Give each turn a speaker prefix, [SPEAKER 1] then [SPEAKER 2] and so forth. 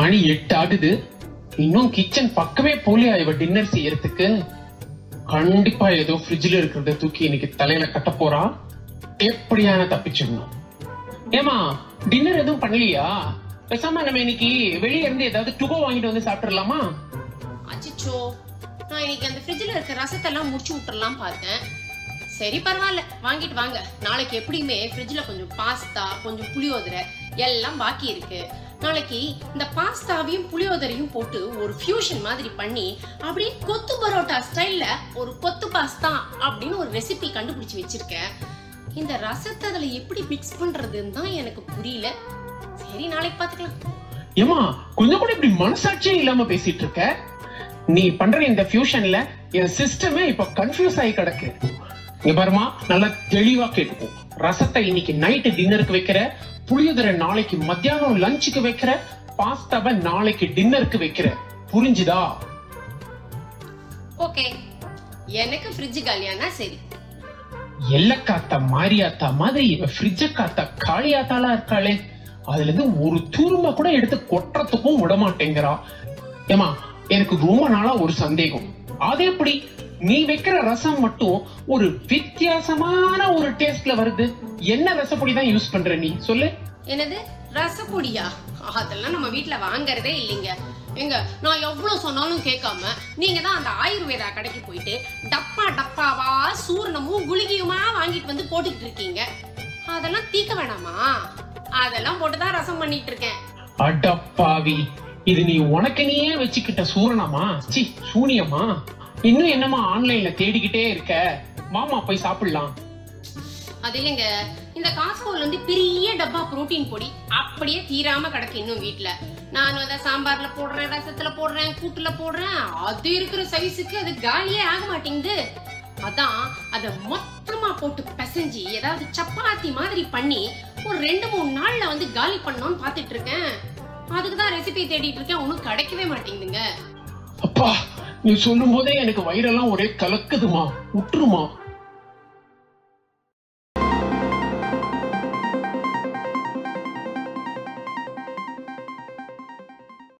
[SPEAKER 1] மணி எட்டு ஆகுது இன்னும் கிச்சன் பக்கமே போலியா இவ டின்னர் செய்யறதுக்கு கண்டிப்பா ஏதோ ஃப்ரிட்ஜ்ல இருக்கிறத தூக்கி இன்னைக்கு தலையில கட்ட போறா எப்படியான தப்பிச்சிடணும் ஏமா டின்னர் எதுவும் பண்ணலையா பேசாம நம்ம இன்னைக்கு வெளிய இருந்து ஏதாவது டுகோ வாங்கிட்டு வந்து சாப்பிட்டுறலாமா
[SPEAKER 2] அச்சோ நான் இன்னைக்கு அந்த ஃப்ரிட்ஜில் இருக்க ரசத்தெல்லாம் முடிச்சு விட்டுறலாம் பார்த்தேன் சரி பரவாயில்ல வாங்கிட்டு வாங்க நாளைக்கு எப்படியுமே ஃப்ரிட்ஜில் கொஞ்சம் பாஸ்தா கொஞ்சம் புளியோதரை எல்லாம் பாக்கி இருக்கு நாளைக்கு இந்த பாஸ்தாவையும் புளியோதரையும் போட்டு ஒரு ஃபியூஷன் மாதிரி பண்ணி அப்படியே கொத்து பரோட்டா ஸ்டைல்ல ஒரு கொத்து பாஸ்தா அப்படின்னு ஒரு ரெசிபி கண்டுபிடிச்சு வச்சிருக்கேன் இந்த ரசத்தை அதுல எப்படி மிக்ஸ் பண்றதுன்னு தான் எனக்கு புரியல சரி நாளைக்கு பாத்துக்கலாம்
[SPEAKER 1] ஏமா கொஞ்சம் கூட இப்படி மனசாட்சியே இல்லாம பேசிட்டு இருக்க நீ பண்ற இந்த ஃபியூஷன்ல என் சிஸ்டமே இப்ப கன்ஃபியூஸ் ஆகி கிடக்கு இங்க பாருமா நல்லா தெளிவா கேட்டுக்கோ ரசத்தை இன்னைக்கு நைட்டு டின்னருக்கு வைக்கிற புளியோதரை நாளைக்கு மத்தியானம் லஞ்சுக்கு வைக்கிற பாஸ்தாவை நாளைக்கு டின்னருக்கு வைக்கிற புரிஞ்சுதா
[SPEAKER 2] ஓகே எனக்கு ஃப்ரிட்ஜ் காலியானா சரி
[SPEAKER 1] எல்லக்காத்தா மாரியாத்தா மாதிரி இவ ஃப்ரிட்ஜ காத்தா காளியாத்தாளா இருக்காளே அதுல இருந்து ஒரு தூரமா கூட எடுத்து கொட்டுறதுக்கும் விட மாட்டேங்கிறா ஏமா எனக்கு ரொம்ப நாளா ஒரு சந்தேகம் அது எப்படி நீ வைக்கிற ரசம் மட்டும் ஒரு வித்தியாசமான ஒரு டேஸ்ட்ல வருது என்ன ரசப்பொடி தான் யூஸ் பண்ற நீ சொல்லு
[SPEAKER 2] என்னது ரசப்பொடியா அதெல்லாம் நம்ம வீட்ல வாங்குறதே இல்லைங்க எங்க நான் எவ்வளவு சொன்னாலும் கேட்காம நீங்க தான் அந்த ஆயுர்வேதா கடைக்கு போயிட்டு டப்பா டப்பாவா சூர்ணமும் குளிகையுமா வாங்கிட்டு வந்து போட்டுக்கிட்டு இருக்கீங்க அதெல்லாம் தீக்க வேணாமா அதெல்லாம் போட்டுதான் ரசம் பண்ணிட்டு இருக்கேன்
[SPEAKER 1] அடப்பாவி இது நீ உனக்கு நீயே வச்சுக்கிட்ட சூரணமா சி சூனியமா இன்னும் என்னமா ஆன்லைன்ல தேடிக்கிட்டே இருக்க மாமா போய் சாப்பிடலாம்
[SPEAKER 2] அது இல்லைங்க இந்த காஸ்கோல இருந்து பெரிய டப்பா புரோட்டீன் பொடி அப்படியே தீராம கிடக்கு இன்னும் வீட்ல நான் அதை சாம்பார்ல போடுறேன் ரசத்துல போடுறேன் கூட்டுல போடுறேன் அது இருக்கிற சைஸுக்கு அது காலியே ஆக மாட்டேங்குது அதான் அத மொத்தமா போட்டு பிசைஞ்சு ஏதாவது சப்பாத்தி மாதிரி பண்ணி ஒரு ரெண்டு மூணு நாள்ல வந்து காலி பண்ணணும்னு பாத்துட்டு இருக்கேன் அதுக்கு தான் ரெசிபி தேடிட்டு இருக்கேன் ஒன்றும் கிடைக்கவே மாட்டேங்குதுங்க
[SPEAKER 1] அப்பா நீ சொல்லும் போதே எனக்கு வயிறெல்லாம் ஒரே கலக்குதுமா விட்டுருமா